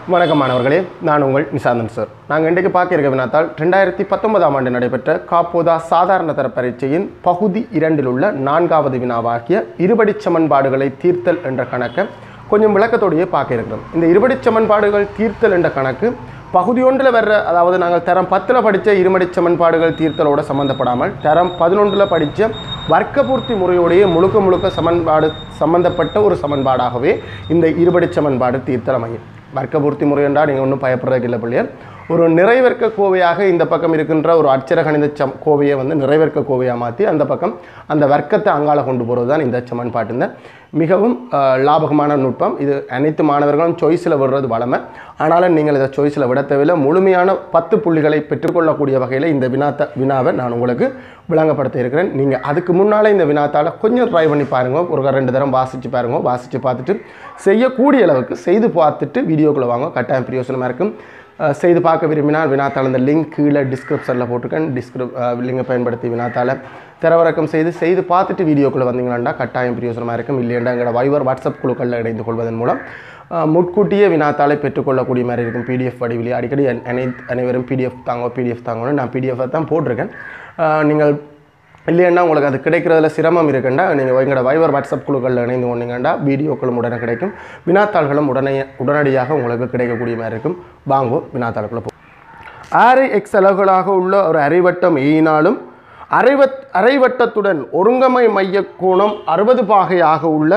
வணக்கம் மாணவர்களே நான் உங்கள் நிசாந்தன் சார் நாங்கள் இன்றைக்கு பார்க்க இருக்க வினாத்தால் ரெண்டாயிரத்தி பத்தொன்பதாம் ஆண்டு நடைபெற்ற காப்போதா சாதாரண தர பரீட்சையின் பகுதி இரண்டில் உள்ள நான்காவது வினாவாகிய இருபடிச் சமன்பாடுகளை தீர்த்தல் என்ற கணக்கை கொஞ்சம் விளக்கத்தோடையே பார்க்க இருக்கிறோம் இந்த இருபடிச் சமன்பாடுகள் தீர்த்தல் என்ற கணக்கு பகுதி ஒன்றில் வர்ற அதாவது நாங்கள் தரம் பத்தில் படித்த இருமடிச் சமன்பாடுகள் தீர்த்தலோட சம்மந்தப்படாமல் தரம் பதினொன்றில் படித்த வர்க்கபூர்த்தி முறையோடைய முழுக்க முழுக்க சமன்பாடு சம்பந்தப்பட்ட ஒரு சமன்பாடாகவே இந்த இருபடிச் சமன்பாடு தீர்த்தல் அமையும் வர்க்கபூர்த்தி முறை என்றால் நீங்கள் ஒன்றும் பயப்படுறதுக்கு இல்லை பிள்ளையர் ஒரு நிறைவர்க்க கோவையாக இந்த பக்கம் இருக்கின்ற ஒரு அட்சர கணித சம் கோவையை வந்து நிறைவர்க்க கோவையாக மாற்றி அந்த பக்கம் அந்த வர்க்கத்தை அங்கால கொண்டு போகிறது தான் இந்த சமன்பாட்டின் மிகவும் அஹ், லாபகமான நுட்பம் இது அனைத்து மாணவர்களும் சாய்ஸில் விடுறது வளமை ஆனாலும் நீங்கள் இதை சாய்ஸில் விட தேவையில்லை முழுமையான பத்து புள்ளிகளை பெற்றுக்கொள்ளக்கூடிய வகையில் இந்த வினாத்த வினாவை நான் உங்களுக்கு விளங்கப்படுத்த இருக்கிறேன் நீங்கள் அதுக்கு முன்னாலே இந்த வினாத்தால் கொஞ்சம் ட்ரை பண்ணி பாருங்க ஒரு ரெண்டு தரம் வாசித்து பாருங்க வாசித்து பார்த்துட்டு செய்யக்கூடிய அளவுக்கு செய்து பார்த்துட்டு வீடியோக்குள்ளே வாங்க கட்டாயம் பிரயோசனமாக இருக்கும் அஹ், செய்து பார்க்க விரும்பினால் வினாத்தாள் இந்த லிங்க் கீழே டிஸ்கிரிப்ஷனில் போட்டிருக்கேன் டிஸ்கிரிப் லிங்கை பயன்படுத்தி வினாத்தாளை தரவிறக்கம் செய்து செய்து பார்த்துட்டு வீடியோக்குள்ளே வந்தீங்கன்னா கட்டாயம் பிரயோசனமாக இருக்கும் இல்லையண்டா எங்களோட வைவர் வாட்ஸ்அப் குழுக்களில் இணைந்து கொள்வதன் மூலம் அஹ், முட்கூட்டியே வினாத்தாளை பெற்றுக்கொள்ளக்கூடிய மாதிரி இருக்கும் பிடிஎஃப் வடிவிலே அடிக்கடி அனை- அனை அனைவரும் பிடிஎஃப் தாங்க பிடிஎஃப் தாங்கன்னு நான் பிடிஎஃப் தான் போட்டிருக்கேன் அஹ், நீங்கள் இல்லைன்னா உங்களுக்கு அது கிடைக்கிறதுல சிரமம் இருக்குண்டா நீங்கள் எங்களோட வைவர் வாட்ஸ்அப் குழுக்களில் இணைந்து கொண்டீங்கன்னா வீடியோக்களும் உடனே கிடைக்கும் வினாத்தாள்களும் உடனே உடனடியாக உங்களுக்கு கிடைக்கக்கூடிய மாதிரி இருக்கும் வாங்குவோம் வினாத்தாள்களை போ அரை எக்ஸ் அலகுகளாக உள்ள ஒரு அரைவட்டம் ஏயினாலும் அரைவட் அரைவட்டத்துடன் ஒருங்கமை மைய கோணம் அறுபது பாகையாக உள்ள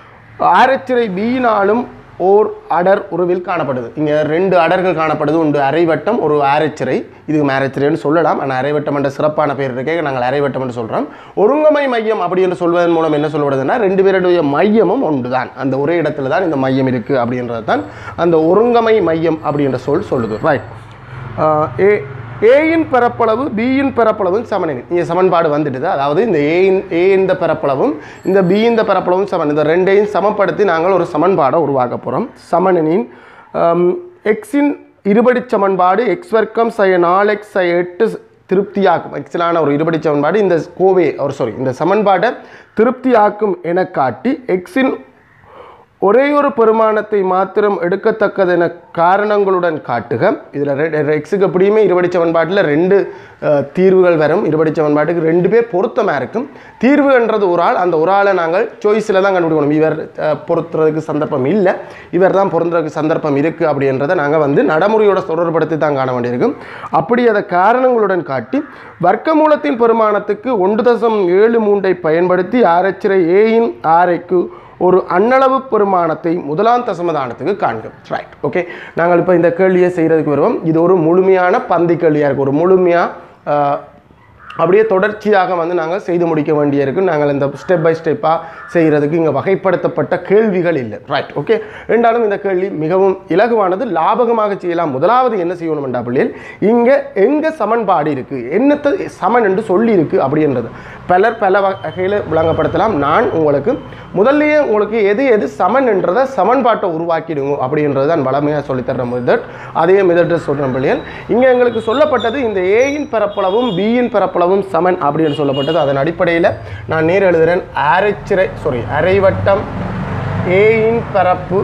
ஆரச்சிறை பியினாலும் ஓர் அடர் உருவில் காணப்படுது இங்கே ரெண்டு அடர்கள் காணப்படுது உண்டு அரைவட்டம் ஒரு ஆரச்சிறை இதுக்கு மேரச்சிறைன்னு சொல்லலாம் ஆனால் அரைவட்டம் என்ற சிறப்பான பேர் இருக்கே நாங்கள் அரைவட்டம் என்று சொல்கிறோம் ஒருங்கமை மையம் அப்படி என்று சொல்வதன் மூலம் என்ன சொல்லப்படுதுன்னா ரெண்டு பேருடைய மையமும் ஒன்று தான் அந்த ஒரே இடத்துல தான் இந்த மையம் இருக்குது அப்படின்றது தான் அந்த ஒருங்கமை மையம் அப்படின்ற சொல் சொல்லுது ரைட் ஏ ஏயின் பரப்பளவு பியின் பரப்பளவும் சமனெனில் இங்கே சமன்பாடு வந்துடுது அதாவது இந்த ஏயின் ஏ இந்த பரப்பளவும் இந்த பி இந்த பரப்பளவும் சமன் இந்த ரெண்டையும் சமப்படுத்தி நாங்கள் ஒரு சமன்பாடை உருவாக்க போகிறோம் சமனெனின் எக்ஸின் இருபடி சமன்பாடு எக்ஸ் வர்க்கம் சய நாலு எக்ஸ் சய எட்டு திருப்தியாக்கும் எக்ஸலான ஒரு இருபடி சமன்பாடு இந்த கோவே ஒரு சாரி இந்த சமன்பாடை திருப்தியாக்கும் என காட்டி எக்ஸின் ஒரே ஒரு பெருமானத்தை மாத்திரம் எடுக்கத்தக்கதென காரணங்களுடன் காட்டுக இதில் எக்ஸுக்கு எப்படியுமே இருபடி சமன்பாட்டில் ரெண்டு அஹ், தீர்வுகள் வரும் இருபடி சமன்பாட்டுக்கு ரெண்டு பேர் பொருத்தமாக இருக்கும் தீர்வுன்றது ஒரு ஆள் அந்த ஒரு ஆளை நாங்கள் சாய்ஸில் தான் கண்டுபிடிக்கணும் இவர் அஹ், பொருத்துறதுக்கு சந்தர்ப்பம் இல்லை இவர் தான் பொருந்துறதுக்கு சந்தர்ப்பம் இருக்குது அப்படின்றத நாங்கள் வந்து நடைமுறையோட தொடர்படுத்தி தான் காண வேண்டியிருக்கும் அப்படி அதை காரணங்களுடன் காட்டி வர்க்கமூலத்தின் பெருமானத்துக்கு ஒன்று தசம் ஏழு மூன்றை பயன்படுத்தி ஆரச்சிறை ஏயின் ஆரைக்கு ஒரு அண்ணளவு பெருமானத்தை முதலாம் தசமதானத்துக்கு காண்க ரைட் ஓகே நாங்கள் இப்போ இந்த கேள்வியை செய்கிறதுக்கு வருவோம் இது ஒரு முழுமையான பந்தி கேள்வியாக இருக்கும் ஒரு முழுமையாக அப்படியே தொடர்ச்சியாக வந்து நாங்கள் செய்து முடிக்க வேண்டியிருக்கு நாங்கள் இந்த ஸ்டெப் பை ஸ்டெப்பாக செய்கிறதுக்கு இங்கே வகைப்படுத்தப்பட்ட கேள்விகள் இல்லை ரைட் ஓகே ரெண்டாலும் இந்த கேள்வி மிகவும் இலகுவானது லாபகமாக செய்யலாம் முதலாவது என்ன செய்யணும் என்றா பிள்ளைகள் இங்கே எங்கே சமன்பாடு இருக்குது என்னத்தை சமன் என்று சொல்லி இருக்குது அப்படின்றது பலர் பல வகையில் விளங்கப்படுத்தலாம் நான் உங்களுக்கு முதல்லயே உங்களுக்கு எது எது சமன் என்றதை சமன்பாட்டை உருவாக்கிடுங்க அப்படின்றது தான் வளமையாக சொல்லித்தர்ற மெதட் அதே மெதட்டை சொல்கிற பிள்ளைகள் இங்கே எங்களுக்கு சொல்லப்பட்டது இந்த ஏயின் பரப்பளவும் பியின் பரப்பளவும் சமன் அப்படின்னு சொல்லப்பட்டது அதன் அடிப்படையில் நான் நேர் எழுதுகிறேன் அரைச்சிறை சாரி அரைவட்டம் ஏயின் பரப்பு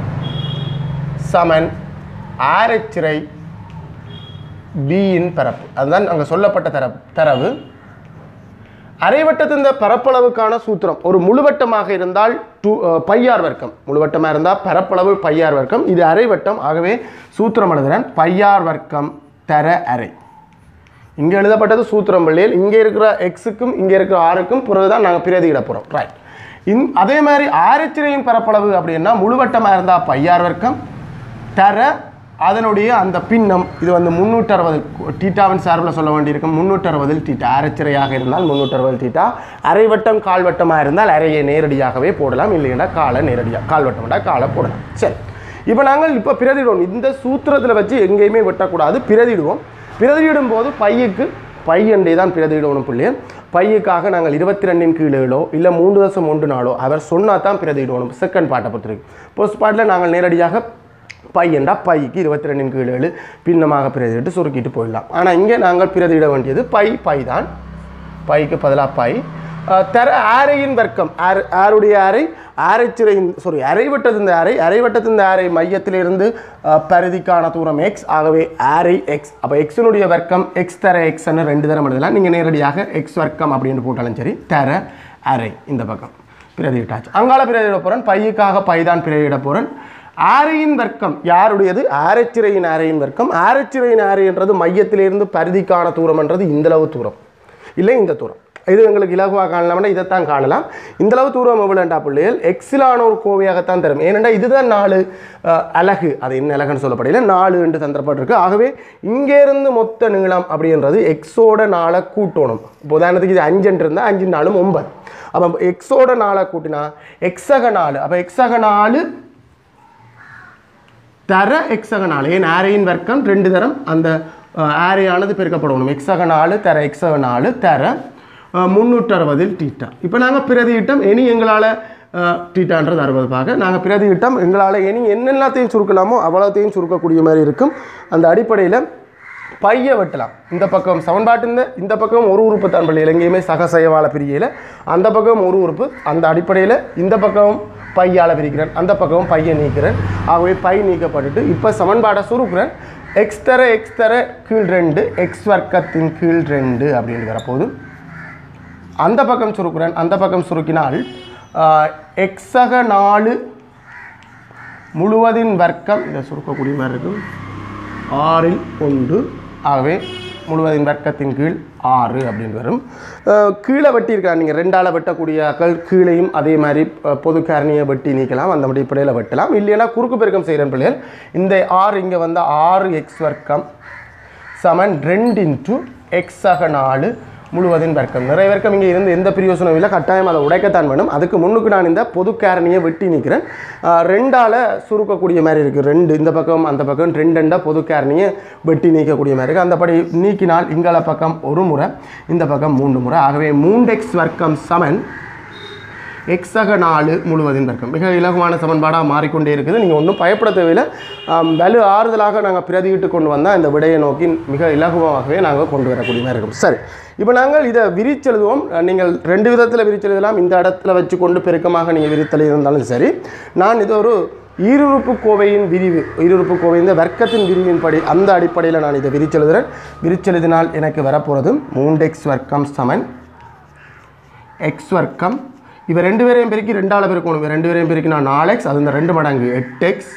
சமன் ஆரச்சிறை பியின் பரப்பு அதுதான் அங்கே சொல்லப்பட்ட தரவு தரவு அரைவட்டத்தின் பரப்பளவுக்கான சூத்திரம் ஒரு முழுவட்டமாக இருந்தால் டூ பையார் வர்க்கம் முழுவட்டமாக இருந்தால் பரப்பளவு பையார் வர்க்கம் இது அரைவட்டம் ஆகவே சூத்திரம் எழுதுகிறேன் பையார் வர்க்கம் தர அரை இங்கே எழுதப்பட்டது சூத்திரம் பள்ளியில் இங்கே இருக்கிற எக்ஸுக்கும் இங்கே இருக்கிற ஆறுக்கும் பிறகு தான் நாங்கள் பிரதியிட போகிறோம் ரைட் இன் அதே மாதிரி ஆரச்சிறையின் பரப்பளவு அப்படின்னா முழுவட்டமாக இருந்தால் பையார் வர்க்கம் தர அதனுடைய அந்த பின்னம் இது வந்து முந்நூற்றி அறுபது டீட்டாவின் சார்பில் சொல்ல வேண்டியிருக்கும் முந்நூற்றி அறுபதில் டீட்டா அரைச்சிறையாக இருந்தால் முந்நூற்றி அறுபது டீட்டா அரைவட்டம் கால்வட்டமாக இருந்தால் அரையை நேரடியாகவே போடலாம் இல்லைன்னா காலை நேரடியாக கால்வட்டம்டா காலை போடலாம் சரி இப்போ நாங்கள் இப்போ பிரதிடுவோம் இந்த சூத்திரத்தில் வச்சு எங்கேயுமே வெட்டக்கூடாது பிரதிடுவோம் பிரதியிடும் போது பையுக்கு பை அண்டை தான் பிரதியிடணும் பிள்ளைய பையுக்காக நாங்கள் இருபத்தி ரெண்டின் கீழோ இல்லை மூன்று தசம் ஒன்று நாளோ அவர் சொன்னா தான் பிரதியிடணும் செகண்ட் பாட்டை பொறுத்திருக்கு போஸ்ட் பாட்டில் நாங்கள் நேரடியாக பை என்றா பைக்கு இருபத்தி ரெண்டின் கீழ் பின்னமாக பிரதியிட்டு சுருக்கிட்டு போயிடலாம் ஆனால் இங்கே நாங்கள் பிரதியிட வேண்டியது பை பை தான் பைக்கு பதிலாக பை அஹ், தர ஆரையின் வர்க்கம் ஆர் ஆருடைய ஆரை ஆரைச்சிறையின் சாரி அரைவட்டத்தின் அரை அரைவட்டத்தின் அரை மையத்திலிருந்து அஹ், பரிதிக்கான தூரம் எக்ஸ் ஆகவே ஆரை எக்ஸ் அப்போ எக்ஸினுடைய வர்க்கம் எக்ஸ் தர எக்ஸ்ன்னு ரெண்டு தரம் எழுதலாம் நீங்கள் நேரடியாக எக்ஸ் வர்க்கம் அப்படின்னு போட்டாலும் சரி தர அரை இந்த பக்கம் பிரதியிட்டாச்சு அங்கால பிரதியிட போகிறேன் பையுக்காக பை தான் பிரதியிட போகிறேன் ஆரையின் வர்க்கம் யாருடையது ஆரைச்சிறையின் ஆரையின் வர்க்கம் ஆரைச்சிறையின் ஆரைன்றது மையத்திலிருந்து பரிதிக்கான தூரம்ன்றது இந்தளவு தூரம் இல்லை இந்த தூரம் இது எங்களுக்கு இலகுவாக காணலாம்னா இதைத்தான் காணலாம் இந்த அளவு தூரம் எவ்வளோண்டா பிள்ளைகள் எக்ஸிலான ஒரு கோவையாகத்தான் தரும் ஏனெண்டா இதுதான் நாலு அஹ், அலகு அது என்ன அலகுன்னு சொல்லப்படையில நாலு என்று தந்திரப்பட்டிருக்கு ஆகவே இங்கேருந்து மொத்த நீளம் அப்படின்றது எக்ஸோட நாளை கூட்டணும் இப்போ உதாரணத்துக்கு இது அஞ்சுன்னு இருந்தால் அஞ்சு நாலும் ஒன்பது அப்போ எக்ஸோட நாளை கூட்டினா எக்ஸக நாலு அப்போ எக்ஸக நாலு தர எக்ஸக நாலு ஏன் ஆரையின் வர்க்கம் ரெண்டு தரம் அந்த அஹ், ஆரையானது பெருக்கப்படணும் எக்ஸக நாலு தர எக்ஸக நாலு தர முந்நூற்றி அறுபதில் டீட்டா இப்போ நாங்கள் பிரதியிட்டம் இனி எங்களால் டீட்டான்றது அறுபது பார்க்க நாங்கள் பிரதியிட்டம் எங்களால் இனி என்னெல்லாத்தையும் சுருக்கலாமோ அவ்வளோத்தையும் சுருக்கக்கூடிய மாதிரி இருக்கும் அந்த அடிப்படையில் பைய வெட்டலாம் இந்த பக்கம் சமன்பாட்டின் இந்த பக்கம் ஒரு உறுப்பு தான் பள்ளி எங்கேயுமே சகசயவால பிரிகையில் அந்த பக்கம் ஒரு உறுப்பு அந்த அடிப்படையில் இந்த பக்கம் பையால் பிரிக்கிறேன் அந்த பக்கம் பையை நீக்கிறேன் ஆகவே பை நீக்கப்பட்டுட்டு இப்போ சமன்பாடை சுருக்குறேன் எக்ஸ் தர எக்ஸ் தர கீழ் ரெண்டு எக்ஸ் வர்க்கத்தின் கீழ் ரெண்டு அப்படின்னு வரப்போகுது அந்த பக்கம் சுருக்குறேன் அந்த பக்கம் சுருக்கினால் எக்ஸக நாலு முழுவதின் வர்க்கம் இதை சுருக்கக்கூடிய மாதிரி இருக்கும் ஆறில் ஒன்று ஆகவே முழுவதின் வர்க்கத்தின் கீழ் ஆறு அப்படின்னு வரும் அஹ் கீழே வெட்டியிருக்காங்க நீங்கள் ரெண்டால் வெட்டக்கூடிய ஆக்கள் கீழையும் அதே மாதிரி அஹ், பொது காரணியை வெட்டி நீக்கலாம் அந்த அடிப்படையில் வெட்டலாம் இல்லைன்னா குறுக்கு பெருக்கம் செய்கிறேன் பிள்ளைகள் இந்த ஆறு இங்கே வந்து ஆறு எக்ஸ் வர்க்கம் சமன் ரெண்டு இன்ட்டு எக்ஸாக நாலு முழுவதின் வர்க்கம் நிறைய வர்க்கம் இங்கே இருந்து எந்த பிரயோசனம் இல்லை கட்டாயம் அதை உடைக்கத்தான் வேணும் அதுக்கு முன்னுக்கு நான் இந்த பொது காரணியை வெட்டி நிற்கிறேன் ரெண்டால் சுருக்கக்கூடிய மாதிரி இருக்குது ரெண்டு இந்த பக்கம் அந்த பக்கம் ரெண்டு ரெண்டா பொது காரணியை வெட்டி நீக்கக்கூடிய மாதிரி இருக்குது அந்தபடி நீக்கினால் இங்கால பக்கம் ஒரு முறை இந்த பக்கம் மூன்று முறை ஆகவே மூன்று எக்ஸ் வர்க்கம் சமன் எக்ஸக நாலு முழுவதின் வர்க்கம் மிக இலகுவான சமன்பாடாக மாறிக்கொண்டே இருக்குது நீங்கள் ஒன்றும் பயப்பட தேவையில்லை ஆம், வலு ஆறுதலாக நாங்கள் பிரதியிட்டு கொண்டு வந்தால் இந்த விடையை நோக்கி மிக இலகுவாகவே நாங்கள் கொண்டு வரக்கூடிய மாதிரி இருக்கும் சரி இப்போ நாங்கள் இதை விரிச்செழுதுவோம் அஹ், நீங்கள் ரெண்டு விதத்தில் விரிச்செழுதலாம் இந்த இடத்துல வச்சு கொண்டு பெருக்கமாக நீங்கள் விரித்தல் இருந்தாலும் சரி நான் இது ஒரு ஈருறுப்பு கோவையின் விரிவு ஈருறுப்பு கோவை இந்த வர்க்கத்தின் விரிவின்படி அந்த அடிப்படையில் நான் இதை விரிச்செழுதுறேன் விரிச்செழுதினால் எனக்கு வரப்போகிறது மூன்று எக்ஸ் வர்க்கம் சமன் எக்ஸ் வர்க்கம் இவ ரெண்டு பேரையும் பெருக்கி ரெண்டால் பெருக்கணும் இவ ரெண்டு பேரையும் பெருக்கி நான் நாலு எக்ஸ் அது இந்த ரெண்டு மடங்கு எட்டு எக்ஸ்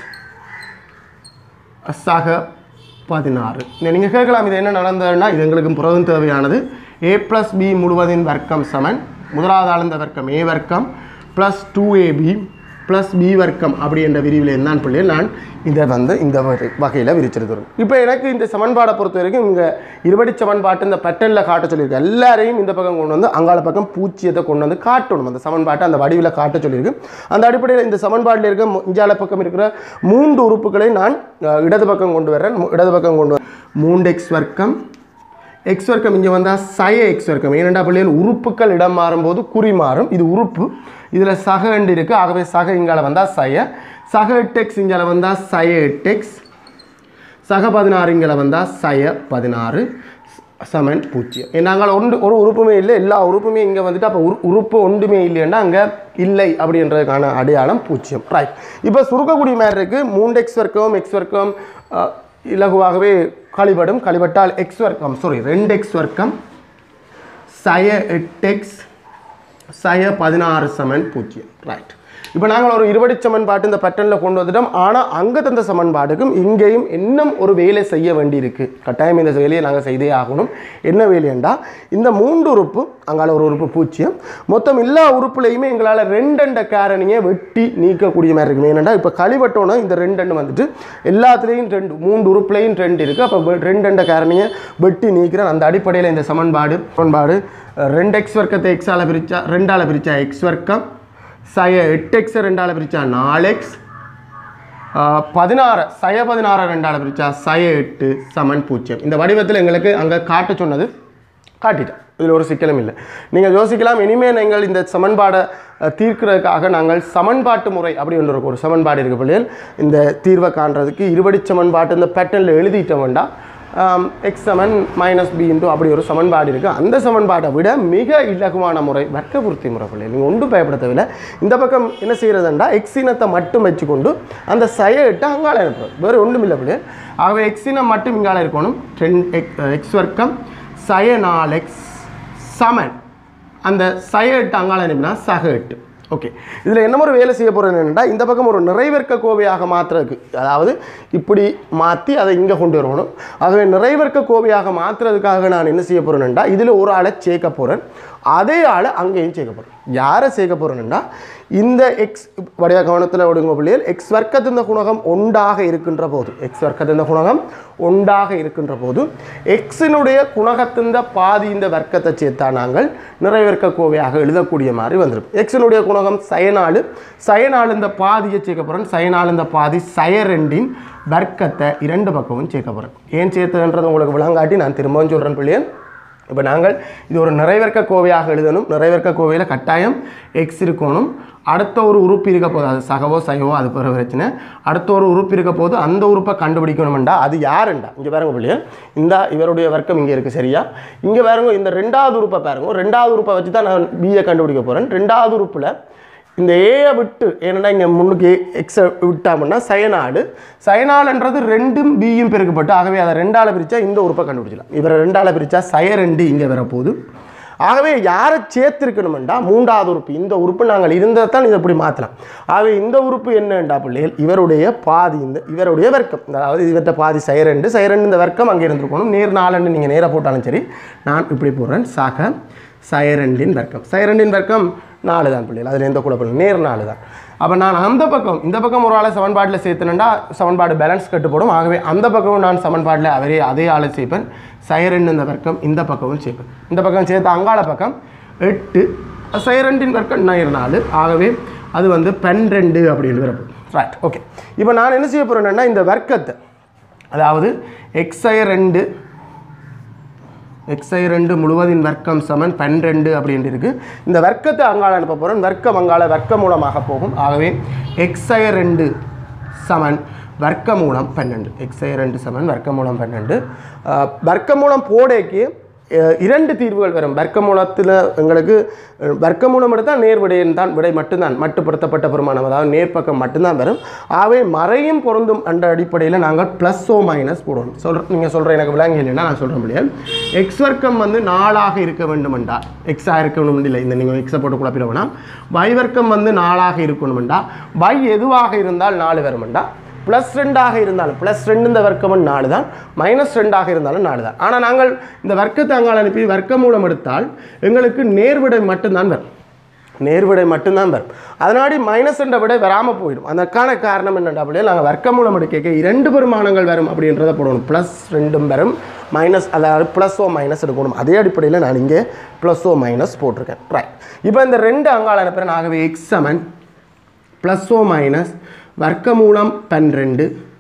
அஸ்ஸாக பதினாறு நீங்கள் கேட்கலாம் இது என்ன நடந்ததுன்னா இது எங்களுக்கு புரதம் தேவையானது ஏ ப்ளஸ் பி முழுவதின் வர்க்கம் சமன் முதலாவது ஆழ்ந்த வர்க்கம் ஏ வர்க்கம் plus two AB plus B வர்க்கம் அப்படி என்ற விரிவில் இருந்தான் பிள்ளை நான் இதை வந்து இந்த வகையில் விரிச்சிருக்கிறேன் இப்போ எனக்கு இந்த சமன்பாடை பொறுத்த வரைக்கும் இங்கே இருபடி சமன்பாட்டு இந்த பேட்டர்னில் காட்ட சொல்லியிருக்கு எல்லாரையும் இந்த பக்கம் கொண்டு வந்து அங்கால பக்கம் பூச்சியத்தை கொண்டு வந்து காட்டணும் அந்த சமன்பாட்டை அந்த வடிவில் காட்ட சொல்லியிருக்கு அந்த அடிப்படையில் இந்த சமன்பாட்டில் இருக்க மு- இஞ்சால பக்கம் இருக்கிற மூன்று உறுப்புகளை நான் அஹ், இடது பக்கம் கொண்டு வர்றேன் மு- இடது பக்கம் கொண்டு வரேன் மூன்று எக்ஸ் வர்க்கம் எக்ஸ் வர்க்கம் இங்கே வந்தால் சய எக்ஸ் வர்க்கம் ஏனெண்டா பிள்ளைகள் உறுப்புகள் இடம் மாறும்போது குறி மாறும் இது உறுப்பு இதில் சக எண்டு இருக்குது ஆகவே சக இங்கால வந்தால் சய சக எட்டு எக்ஸ் இங்கால வந்தால் சய எட்டு எக்ஸ் சக பதினாறு இங்கே வந்தால் சய பதினாறு சமன் பூஜ்ஜியம் நாங்கள் ஒன்று ஒரு உறுப்புமே இல்லை எல்லா உறுப்புமே இங்கே வந்துட்டு அப்போ உரு உறுப்பு ஒன்றுமே இல்லைன்னா அங்கே இல்லை அப்படின்றதுக்கான அடையாளம் பூஜ்ஜியம் ரைட் இப்போ சுருக்கக்கூடிய மாதிரி இருக்குது மூன்று எக்ஸ் வர்க்கம் எக்ஸ் வர்க்கம் அஹ், இலகுவாகவே கழிபடும் கழிபட்டால் எக்ஸ் வர்க்கம் சாரி ரெண்டு எக்ஸ் வர்க்கம் சய எட்டு எக்ஸ் சய பதினாறு சமன் பூஜ்ஜியம் ரைட் இப்போ நாங்கள் ஒரு இருபடி சமன்பாட்டு இந்த பட்டனில் கொண்டு வந்துட்டோம் ஆனால் அங்கே தந்த சமன்பாட்டுக்கும் இங்கேயும் இன்னும் ஒரு வேலை செய்ய வேண்டியிருக்கு கட்டாயம் இந்த வேலையை நாங்கள் செய்தே ஆகணும் என்ன வேலையண்டா இந்த மூன்று உறுப்பு அங்கால ஒரு உறுப்பு பூஜ்ஜியம் மொத்தம் எல்லா உறுப்புலையுமே எங்களால் ரெண்டண்ட காரணியை வெட்டி நீக்கக்கூடிய மாதிரி இருக்கும் ஏனெண்டா இப்போ கழிவட்டோன்னா இந்த ரெண்டு வந்துட்டு எல்லாத்துலேயும் ரெண்டு மூன்று உறுப்புலையும் ரெண்டு இருக்குது அப்போ ரெண்டண்ட காரணியை வெட்டி நீக்கிறேன் அந்த அடிப்படையில் இந்த சமன்பாடு சமன்பாடு அஹ், ரெண்டு எக்ஸ் வர்க்கத்தை எக்ஸால் பிரித்தா ரெண்டால் பிரித்தா எக்ஸ் வர்க்கம் சய எட்டு எக்ஸை ரெண்டால் பிரித்தா நாலு எக்ஸ் பதினாறு சய பதினாறு ரெண்டால் பிரித்தா சய எட்டு சமன் பூஜ்ஜியம் இந்த வடிவத்தில் எங்களுக்கு அங்கே காட்ட சொன்னது காட்டிட்டேன் இதில் ஒரு சிக்கலும் இல்லை நீங்கள் யோசிக்கலாம் இனிமேல் நீங்கள் இந்த சமன்பாடை அஹ், தீர்க்கிறதுக்காக நாங்கள் சமன்பாட்டு முறை அப்படி ஒன்று இருக்கும் ஒரு சமன்பாடு இருக்கு பிள்ளைகள் இந்த தீர்வை காண்றதுக்கு இருபடி சமன்பாட்டு இந்த பேட்டர்னில் எழுதிட்டோம் வேண்டாம் எக்ஸ் சமன் மைனஸ் பி இன்ட்டு அப்படி ஒரு சமன்பாடு இருக்குது அந்த சமன்பாட்டை விட மிக இலகுவான முறை வர்க்கபூர்த்தி முறை பிள்ளை நீங்கள் ஒன்றும் பயப்பட தேவையில்லை இந்த பக்கம் என்ன செய்கிறதுண்டா எக்ஸ் இனத்தை மட்டும் வச்சுக்கொண்டு அந்த சயட்டை அங்கால அனுப்புறது வேறு ஒன்றும் இல்லை பிள்ளை ஆகவே எக்ஸ் இனம் மட்டும் இங்கால இருக்கணும் டென் எக்ஸ் எக்ஸ் வர்க்கம் சய நாலு எக்ஸ் சமன் அந்த சய எட்டு அங்கால அனுப்பினா சக எட்டு ஓகே இதில் என்ன ஒரு வேலை செய்ய போகிறேன் என்னென்னா இந்த பக்கம் ஒரு நிறைவேற்க கோவையாக மாற்றுறதுக்கு அதாவது இப்படி மாற்றி அதை இங்கே கொண்டு வரணும் ஆகவே நிறைவேற்க கோவையாக மாற்றுறதுக்காக நான் என்ன செய்ய போகிறேன்டா இதில் ஒரு ஆளை சேர்க்க போகிறேன் அதே ஆளை அங்கேயும் சேர்க்க போகிறேன் யாரை சேர்க்க போகிறேன்னா இந்த எக்ஸ் வடிவ கவனத்தில் விடுங்க பிள்ளைகள் எக்ஸ் வர்க்கத்தின் குணகம் ஒன்றாக இருக்கின்ற போது எக்ஸ் வர்க்கத்தின் குணகம் ஒன்றாக இருக்கின்ற போது எக்ஸினுடைய குணகத்தின் பாதி இந்த வர்க்கத்தை சேர்த்தா நாங்கள் நிறைவேற்க கோவையாக எழுதக்கூடிய மாதிரி வந்துடும் எக்ஸினுடைய குணகம் சயனாலு சயனாலு இந்த பாதியை சேர்க்க போகிறேன் சயனாலு இந்த பாதி சயரெண்டின் வர்க்கத்தை இரண்டு பக்கமும் சேர்க்க போகிறேன் ஏன் சேர்த்ததுன்றது உங்களுக்கு விளங்காட்டி நான் திரும்பவும் சொல்கிறேன் பிள்ளையன் இப்போ நாங்கள் இது ஒரு நிறைவேற்க கோவையாக எழுதணும் நிறைவேற்க கோவையில் கட்டாயம் எக்ஸ் இருக்கணும் அடுத்த ஒரு உறுப்பு இருக்க போது அது சகவோ சைவோ அது பிற பிரச்சனை அடுத்த ஒரு உறுப்பு இருக்க போது அந்த உறுப்பை கண்டுபிடிக்கணும்டா அது யாருண்டா இங்கே பாருங்க பிள்ளைய இந்த இவருடைய வர்க்கம் இங்கே இருக்குது சரியா இங்கே பாருங்க இந்த ரெண்டாவது உறுப்பை பாருங்க ரெண்டாவது உறுப்பை வச்சு தான் நான் பிஏ கண்டுபிடிக்க போகிறேன் ரெண்டாவது உறுப்பில் இந்த ஏயை விட்டு ஏன்னா இங்கே முன்னுக்கு எக்ஸை விட்டாமன்னா சயனாடு சயனாடுன்றது ரெண்டும் பியும் பெருக்கப்பட்டு ஆகவே அதை ரெண்டால பிரித்தா இந்த உறுப்பை கண்டுபிடிச்சலாம் இவரை ரெண்டால பிரித்தா சய ரெண்டு இங்கே வரப்போகுது ஆகவே யாரை சேர்த்திருக்கணுமெண்டா மூன்றாவது உறுப்பு இந்த உறுப்பு நாங்கள் இருந்ததை தான் இதை இப்படி மாற்றலாம் ஆகவே இந்த உறுப்பு என்னண்டா பிள்ளைகள் இவருடைய பாதி இந்த இவருடைய வர்க்கம் அதாவது இவர்கிட்ட பாதி சைரண்டு சைரண்டு இந்த வர்க்கம் அங்கே இருந்திருக்கணும் நேர் நாலண்டு நீங்கள் நேராக போட்டாலும் சரி நான் இப்படி போடுறேன் சாக சைரண்டின் வர்க்கம் சைரண்டின் வர்க்கம் நாலு தான் பிள்ளைகள் அதில் எந்த குழப்பம் நேர் நாலு தான் அப்போ நான் அந்த பக்கம் இந்த பக்கம் ஒரு ஆளை சமன்பாட்டில் சேர்த்துனேன்டா சமன்பாடு பேலன்ஸ் கட்டுப்படும் ஆகவே அந்த பக்கமும் நான் சமன்பாட்டில் அவரே அதே ஆளை சேர்ப்பேன் சைரண்டு இந்த வர்க்கம் இந்த பக்கமும் சேர்ப்பேன் இந்த பக்கம் சேர்த்து அங்காள பக்கம் எட்டு சைரண்டின் வர்க்கம் நேர் நாலு ஆகவே அது வந்து பன்னிரெண்டு அப்படின்னு வரப்போகுது ரைட் ஓகே இப்போ நான் என்ன செய்ய போகிறேன்னா இந்த வர்க்கத்தை அதாவது எக்ஸை ரெண்டு எக்ஸை ரெண்டு முழுவதின் வர்க்கம் சமன் பன்னிரெண்டு அப்படின்ட்டு இருக்கு இந்த வர்க்கத்தை அங்கால அனுப்ப போகிறோம் வர்க்கம் அங்கால வர்க்க மூலமாக போகும் ஆகவே எக்ஸை ரெண்டு சமன் வர்க்க மூலம் பன்னெண்டு எக்ஸை ரெண்டு சமன் வர்க்க மூலம் பன்னெண்டு அஹ், வர்க்க மூலம் போடேக்கு அஹ், இரண்டு தீர்வுகள் வரும் வர்க்க மூலத்தில் எங்களுக்கு அஹ், வர்க்க மூலம் எடுத்தால் நேர் விடையின் தான் விடை மட்டும்தான் மட்டுப்படுத்தப்பட்ட பெருமானம் அதாவது நேர்பக்கம் மட்டும்தான் வரும் ஆகவே மறையும் பொருந்தும் என்ற அடிப்படையில் நாங்கள் ப்ளஸ் ஓ மைனஸ் போடுவோம் சொல்ற நீங்கள் சொல்கிற எனக்கு விளங்கி இல்லைன்னா நான் சொல்கிறேன் முடியாது எக்ஸ் வர்க்கம் வந்து நாலாக இருக்க வேண்டுமெண்டா எக்ஸாக இருக்க வேண்டும் இல்லை இந்த நீங்கள் எக்ஸை போட்டு குழப்பிட வேணாம் y வர்க்கம் வந்து நாலாக இருக்கணுமெண்டா y எதுவாக இருந்தால் நாலு வருமெண்டா ப்ளஸ் ரெண்டாக இருந்தாலும் ப்ளஸ் ரெண்டு இந்த வர்க்கமும் நாலு தான் மைனஸ் ரெண்டாக இருந்தாலும் நாலு தான் ஆனால் நாங்கள் இந்த வர்க்கத்தை அங்கால் அனுப்பி வர்க்க மூலம் எடுத்தால் எங்களுக்கு நேர்விடை மட்டும்தான் வரும் நேர்விடை மட்டும்தான் வரும் அதனாடி மைனஸ் என்ற விடை வராமல் போயிடும் அதற்கான காரணம் என்னென்னா அப்படியே நாங்கள் வர்க்க மூலம் எடுக்க இரண்டு பெருமானங்கள் வரும் அப்படின்றத போடணும் ப்ளஸ் ரெண்டும் வரும் மைனஸ் அதாவது ப்ளஸ் ஓ மைனஸ் எடுக்கணும் அதே அடிப்படையில் நான் இங்கே ப்ளஸ் ஓ மைனஸ் போட்டிருக்கேன் ரைட் இப்போ இந்த ரெண்டு அங்கால் அனுப்புகிறேன் ஆகவே X seven plus O minus வர்க்கமூலம் பன்னிரெண்டு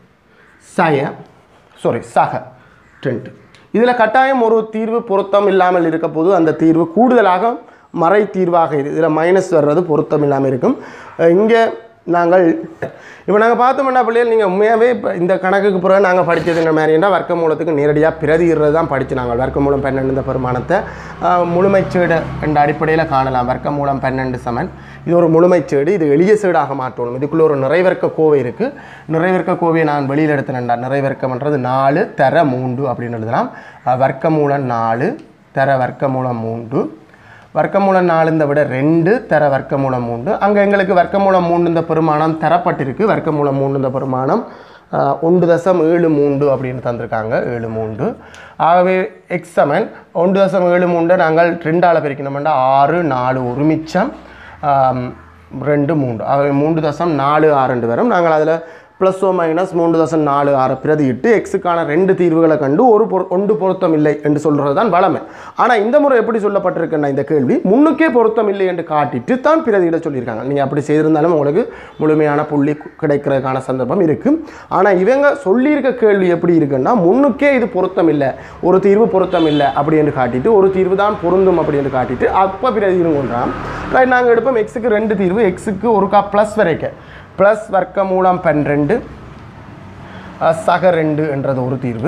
சய சாரி சக ரெண்டு இதில் கட்டாயம் ஒரு தீர்வு பொருத்தம் இல்லாமல் இருக்க போது அந்த தீர்வு கூடுதலாக மறை தீர்வாக இரு இதில் மைனஸ் வர்றது பொருத்தம் இல்லாமல் இருக்கும் இங்கே நாங்கள் இப்போ நாங்கள் பார்த்தோம்னா பிள்ளைகள் நீங்கள் உண்மையாகவே இப்போ இந்த கணக்குக்கு பிறகு நாங்கள் படித்தது என்ன மாதிரின்னா வர்க்க மூலத்துக்கு நேரடியாக பிரதிகிறது தான் படித்து நாங்கள் வர்க்க மூலம் பன்னெண்டு இந்த பெருமானத்தை ஆஹ், முழுமைச்சேடு என்ற அடிப்படையில் காணலாம் வர்க்க மூலம் பன்னெண்டு சமன் இது ஒரு முழுமைச்சேடு இது எளிய சேடாக மாற்றணும் இதுக்குள்ளே ஒரு நிறைவர்க்க கோவை இருக்குது நிறைவர்க்க கோவையை நான் வெளியில் எடுத்தேன்டா நிறைவர்க்கம்ன்றது நாலு தர மூன்று அப்படின்னு எழுதலாம் ஆஹ், வர்க்க மூலம் நாலு தர வர்க்க மூலம் மூன்று வர்க்கமூலம் நாலு இந்த விட ரெண்டு தர வர்க்கமூலம் மூன்று அங்கே எங்களுக்கு வர்க்கமூலம் மூன்று இந்த பெருமானம் தரப்பட்டிருக்கு வர்க்கமூலம் மூன்று இந்த பெருமானம் ஆஹ், ஒன்று தசம் ஏழு மூன்று அப்படின்னு தந்திருக்காங்க ஏழு மூன்று ஆகவே எக்ஸ் சமன் ஒன்று தசம் ஏழு மூன்று நாங்கள் ரெண்டால் பிரிக்கணும்னா ஆறு நாலு ஒரு மிச்சம் ஆம், ரெண்டு மூன்று ஆகவே மூன்று தசம் நாலு ஆறு ரெண்டு வரும் நாங்கள் அதில் ப்ளஸ் ஓ மைனஸ் மூன்று தசம் நாலு ஆறு பிரதியிட்டு எக்ஸுக்கான ரெண்டு தீர்வுகளை கண்டு ஒரு பொரு ஒன்று பொருத்தம் இல்லை என்று சொல்கிறது தான் வளமை ஆனால் இந்த முறை எப்படி சொல்லப்பட்டிருக்குன்னா இந்த கேள்வி முன்னுக்கே பொருத்தம் இல்லை என்று காட்டிட்டு தான் பிரதியிட சொல்லியிருக்காங்க நீங்கள் அப்படி செய்திருந்தாலும் உங்களுக்கு முழுமையான புள்ளி கு- கிடைக்கிறதுக்கான சந்தர்ப்பம் இருக்குது ஆனால் இவங்க சொல்லியிருக்க கேள்வி எப்படி இருக்குன்னா முன்னுக்கே இது பொருத்தம் இல்லை ஒரு தீர்வு பொருத்தம் இல்லை அப்படி என்று காட்டிட்டு ஒரு தீர்வு தான் பொருந்தும் அப்படி என்று காட்டிட்டு அப்போ பிரதியிடும் கொண்டாம் ரைட் நாங்கள் எடுப்போம் எக்ஸுக்கு ரெண்டு தீர்வு எக்ஸுக்கு ஒருக்கா ப்ளஸ் வரைக்கும் ப்ளஸ் வர்க்க மூலம் பன்னிரெண்டு அஹ், சக ரெண்டு என்றது ஒரு தீர்வு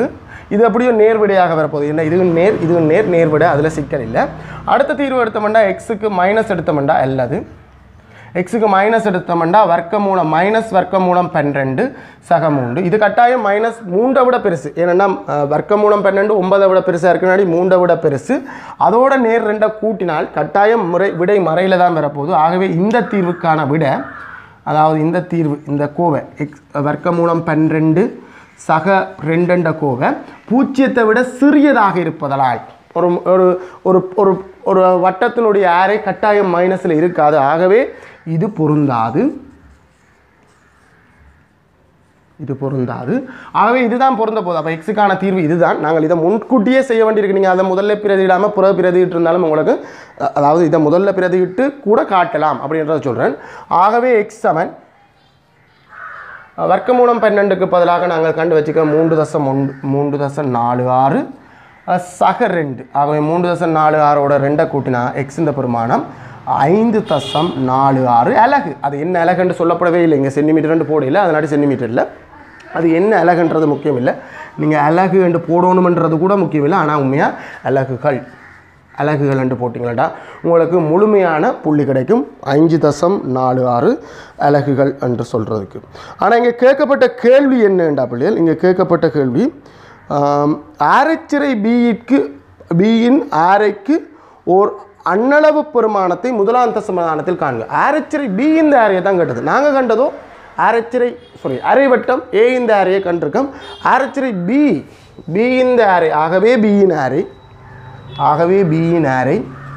இது அப்படியும் நேர்விடையாக வரப்போகுது என்ன இதுவும் நேர் இதுவும் நேர் நேர்விடை அதில் சிக்கல் இல்லை அடுத்த தீர்வு எடுத்தோம்னா எக்ஸுக்கு மைனஸ் எடுத்தோம்னா அல்லது எக்ஸுக்கு மைனஸ் எடுத்தோம்னா வர்க்க மூலம் மைனஸ் வர்க்க மூலம் பன்னிரெண்டு சக மூன்று இது கட்டாயம் மைனஸ் மூன்றை விட பெருசு ஏன்னா அஹ், வர்க்க மூலம் பன்னெண்டு ஒன்பதை விட பெருசாக இருக்குனாடி மூன்றை விட பெருசு அதோட நேர் ரெண்டை கூட்டினால் கட்டாயம் முறை விடை மறையில் தான் வரப்போகுது ஆகவே இந்த தீர்வுக்கான விட அதாவது இந்த தீர்வு இந்த கோவை எக்ஸ் வர்க்க மூலம் பன்னிரெண்டு சக ரெண்டெண்ட கோவை பூஜ்ஜியத்தை விட சிறியதாக இருப்பதனால் ஒரு ஒரு ஒரு ஒரு ஒரு வட்டத்தினுடைய ஆரை கட்டாயம் மைனஸில் இருக்காது ஆகவே இது பொருந்தாது இது பொருந்தாது ஆகவே இதுதான் பொருந்த போகுது அப்போ எக்ஸுக்கான தீர்வு இதுதான் நாங்கள் இதை முன்கூட்டியே செய்ய வேண்டியிருக்கு நீங்கள் அதை முதல்ல பிரதியிடாமல் புற பிரதியிட்டு இருந்தாலும் உங்களுக்கு அ- அதாவது இதை முதல்ல பிரதியிட்டு கூட காட்டலாம் அப்படின்றத சொல்கிறேன் ஆகவே எக்ஸ் செவன் வர்க்கமூலம் பன்னெண்டுக்கு பதிலாக நாங்கள் கண்டு வச்சுக்க மூன்று தசம் ஒன்று மூன்று தசம் நாலு ஆறு அஹ், சக ரெண்டு ஆகவே மூன்று தசம் நாலு ஆறோட ரெண்டை கூட்டினா எக்ஸிந்த பெருமானம் ஐந்து தசம் நாலு ஆறு அலகு அது என்ன அலகுன்னு சொல்லப்படவே இல்லை இங்கே சென்டிமீட்டர்னு போடையில் அதனாடி சென்டிமீட்டரில் அது என்ன அலகுன்றது முக்கியம் இல்லை நீங்கள் அலகு என்று போடணுமன்றது கூட முக்கியம் இல்லை ஆனால் உண்மையாக அலகுகள் அலகுகள் என்று போட்டிங்களா உங்களுக்கு முழுமையான புள்ளி கிடைக்கும் அஞ்சு தசம் நாலு ஆறு அலகுகள் என்று சொல்கிறதுக்கு ஆனால் இங்கே கேட்கப்பட்ட கேள்வி என்னண்டா பிள்ளைகள் இங்கே கேட்கப்பட்ட கேள்வி ஆம், ஆரைச்சிறை பியிற்கு பியின் ஆரைக்கு ஓர் அன்னளவு பெருமானத்தை முதலாம் தசமதானத்தில் காண்க ஆரைச்சிறை பி இந்த ஆரையை தான் கேட்டது நாங்கள் கண்டதோ ஆரைச்சிறை சாரி அரைவட்டம் ஏ இந்த ஆரையை கண்டிருக்கோம் ஆரைச்சிறை பி பி இந்த ஆரை ஆகவே பியின் ஆரை ஆகவே பியின் ஆரை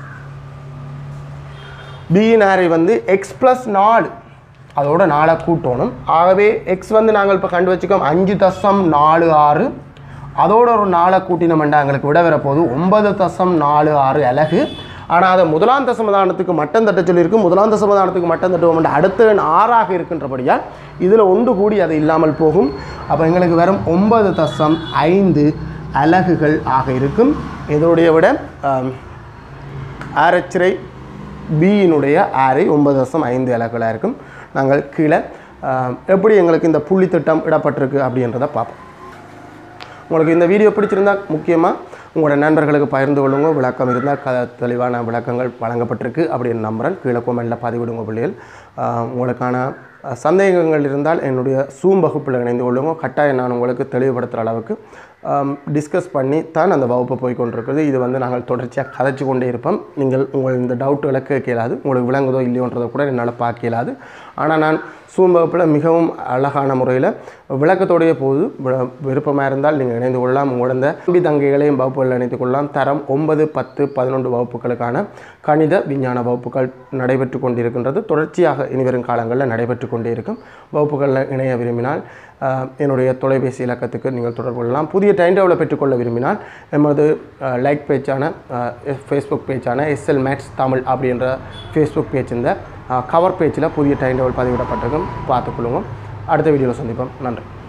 பியின் ஆரை வந்து எக்ஸ் ப்ளஸ் நாலு அதோட நாலை கூட்டணும் ஆகவே எக்ஸ் வந்து நாங்கள் இப்போ கண்டு வச்சுக்கோம் அஞ்சு தசம் நாலு ஆறு அதோட ஒரு நாலை கூட்டினோம்டா எங்களுக்கு விட வரப்போகுது ஒன்பது தசம் நாலு ஆறு அலகு ஆனால் அதை முதலாம் தசமதானத்துக்கு மட்டம் தட்ட சொல்லியிருக்கு முதலாம் தசமதானத்துக்கு மட்டம் தட்டுவோம் அடுத்த எண் ஆறாக இருக்கின்றபடியால் இதில் ஒன்று கூடி அது இல்லாமல் போகும் அப்போ எங்களுக்கு வெறும் ஒன்பது தசம் ஐந்து அலகுகள் ஆக இருக்கும் இதனுடைய விட ஆம், ஆரச்சிறை பியினுடைய ஆரை ஒன்பது தசம் ஐந்து இலக்களாக இருக்கும் நாங்கள் கீழே ஆம், எப்படி எங்களுக்கு இந்த புள்ளி திட்டம் இடப்பட்டிருக்கு அப்படின்றத பார்ப்போம் உங்களுக்கு இந்த வீடியோ பிடிச்சிருந்தா முக்கியமாக உங்களோட நண்பர்களுக்கு பகிர்ந்து கொள்ளுங்க விளக்கம் இருந்தால் க தெளிவான விளக்கங்கள் வழங்கப்பட்டிருக்கு அப்படின்னு நம்புகிறேன் கீழே கொமெண்டில் பதிவிடுங்க பிள்ளைகள் ஆஹ் உங்களுக்கான அஹ், சந்தேகங்கள் இருந்தால் என்னுடைய சூம் வகுப்பில் இணைந்து கொள்ளுங்க கட்டாயம் நான் உங்களுக்கு தெளிவுபடுத்துகிற அளவுக்கு டிஸ்கஸ் பண்ணி தான் அந்த வகுப்பு போய் கொண்டிருக்கிறது இது வந்து நாங்கள் தொடர்ச்சியாக கதைச்சு கொண்டே இருப்போம் நீங்கள் உங்கள் இந்த டவுட்டுகளை கேட்க இயலாது உங்களுக்கு விளங்குதோ இல்லையோன்றதை கூட என்னால் பார்க்க இயலாது ஆனால் நான் சூம் வகுப்பில் மிகவும் அழகான முறையில் விளக்கத்தோடைய போது வி- விருப்பமாக இருந்தால் நீங்கள் இணைந்து கொள்ளலாம் உங்களோட இந்த தம்பி தங்கைகளையும் வகுப்புகளில் இணைத்துக் கொள்ளலாம் தரம் ஒன்பது பத்து பதினொன்று வகுப்புகளுக்கான கணித விஞ்ஞான வகுப்புகள் நடைபெற்று கொண்டிருக்கின்றது தொடர்ச்சியாக இனிவரும் காலங்களில் நடைபெற்று கொண்டே இருக்கும் வகுப்புகளில் இணைய விரும்பினால் ஆஹ், என்னுடைய தொலைபேசி இலக்கத்துக்கு நீங்கள் தொடர்பு கொள்ளலாம் புதிய டைம் டேபிளை பெற்றுக்கொள்ள விரும்பினால் எமது லைக் பேஜான ஃபேஸ்புக் பேஜான எஸ்எல் மேக்ஸ் தமிழ் அப்படின்ற ஃபேஸ்புக் பேஜ் இந்த கவர் பேஜில் புதிய டைம் டேபிள் பதிவிடப்பட்டிருக்கும் பார்த்துக்கொள்ளுங்க அடுத்த வீடியோவில் சந்திப்போம் நன்றி